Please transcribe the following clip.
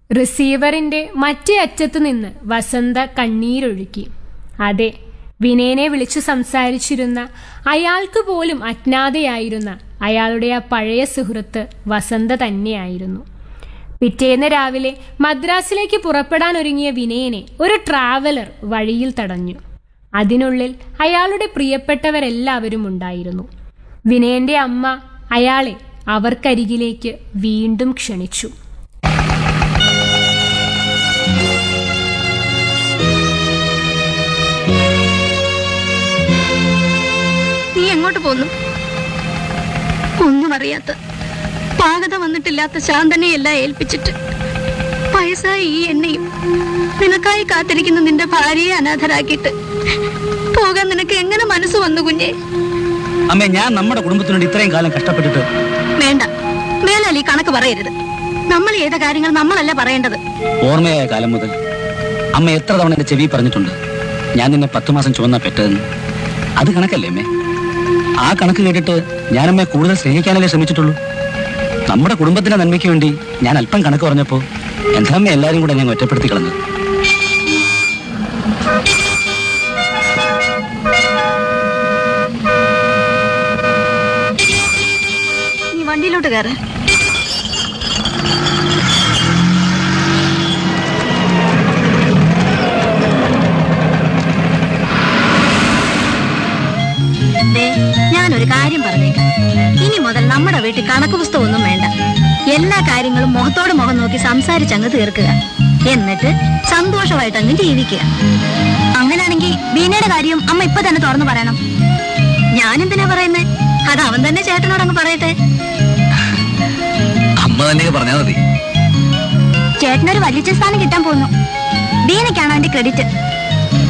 റിസീവറിന്റെ മറ്റേ അറ്റത്തു നിന്ന് വസന്ത കണ്ണീരൊഴുക്കി അതെ വിനയനെ വിളിച്ചു സംസാരിച്ചിരുന്ന അയാൾക്ക് പോലും അജ്ഞാതയായിരുന്ന അയാളുടെ ആ പഴയ സുഹൃത്ത് വസന്ത തന്നെയായിരുന്നു പിറ്റേന്ന് രാവിലെ മദ്രാസിലേക്ക് പുറപ്പെടാൻ ഒരുങ്ങിയ വിനയനെ ഒരു ട്രാവലർ വഴിയിൽ തടഞ്ഞു അതിനുള്ളിൽ അയാളുടെ പ്രിയപ്പെട്ടവരെല്ലാവരും ഉണ്ടായിരുന്നു വിനയന്റെ അമ്മ അയാളെ അവർക്കരികിലേക്ക് വീണ്ടും ക്ഷണിച്ചു നീ എങ്ങോട്ട് പോന്നു ഒന്നും അറിയാത്ത പാകത വന്നിട്ടില്ലാത്ത ശാന്തനെയെല്ലാം ഏൽപ്പിച്ചിട്ട് വയസ്സായ ഈ എന്നെയും നിനക്കായി കാത്തിരിക്കുന്ന നിന്റെ ഭാര്യയെ അനാഥരാക്കിയിട്ട് പോകാൻ നിനക്ക് എങ്ങനെ മനസ്സ് വന്നു കുഞ്ഞെ അമ്മേ ഞാൻ നമ്മുടെ കുടുംബത്തിനോട് ഇത്രയും കാലം കഷ്ടപ്പെട്ടിട്ട് വേണ്ട മേലാൽ ഈ കണക്ക് പറയരുത് നമ്മൾ ചെയ്ത കാര്യങ്ങൾ നമ്മളല്ല പറയേണ്ടത് ഓർമ്മയായ കാലം മുതൽ അമ്മ എത്ര തവണ എന്റെ ചെവി പറഞ്ഞിട്ടുണ്ട് ഞാൻ നിന്നെ പത്ത് മാസം ചുവന്ന പെട്ടതെന്ന് അത് കണക്കല്ലേ അമ്മേ ആ കണക്ക് കേട്ടിട്ട് ഞാൻ അമ്മയെ കൂടുതൽ സ്നേഹിക്കാനല്ലേ ശ്രമിച്ചിട്ടുള്ളൂ നമ്മുടെ കുടുംബത്തിന്റെ നന്മയ്ക്ക് വേണ്ടി ഞാൻ അല്പം കണക്ക് പറഞ്ഞപ്പോ എന്താ അമ്മ എല്ലാരും കൂടെ ഞാൻ ഒറ്റപ്പെടുത്തി കളഞ്ഞു നീ വണ്ടിയിലോട്ട് കയറ് ദേ, ഞാനൊരു കാര്യം പറഞ്ഞേക്കാം ഇനി മുതൽ നമ്മുടെ വീട്ടിൽ കണക്ക് പുസ്തകമൊന്നും വേണ്ട എല്ലാ കാര്യങ്ങളും മുഖത്തോട് മുഖം നോക്കി സംസാരിച്ചങ്ങ് തീർക്കുക എന്നിട്ട് സന്തോഷമായിട്ട് അങ്ങ് ജീവിക്കുക അങ്ങനെയാണെങ്കിൽ ബീനയുടെ കാര്യം അമ്മ ഇപ്പൊ തന്നെ തുറന്നു പറയണം ഞാനെന്തിനാ പറയുന്നേ അത് അവൻ തന്നെ ചേട്ടനോട് അങ്ങ് പറയട്ടെ അമ്മ തന്നെ പറഞ്ഞാൽ മതി ചേട്ടനൊരു വലിയ സ്ഥാനം കിട്ടാൻ പോകുന്നു ബീനയ്ക്കാണ് അതിന്റെ ക്രെഡിറ്റ്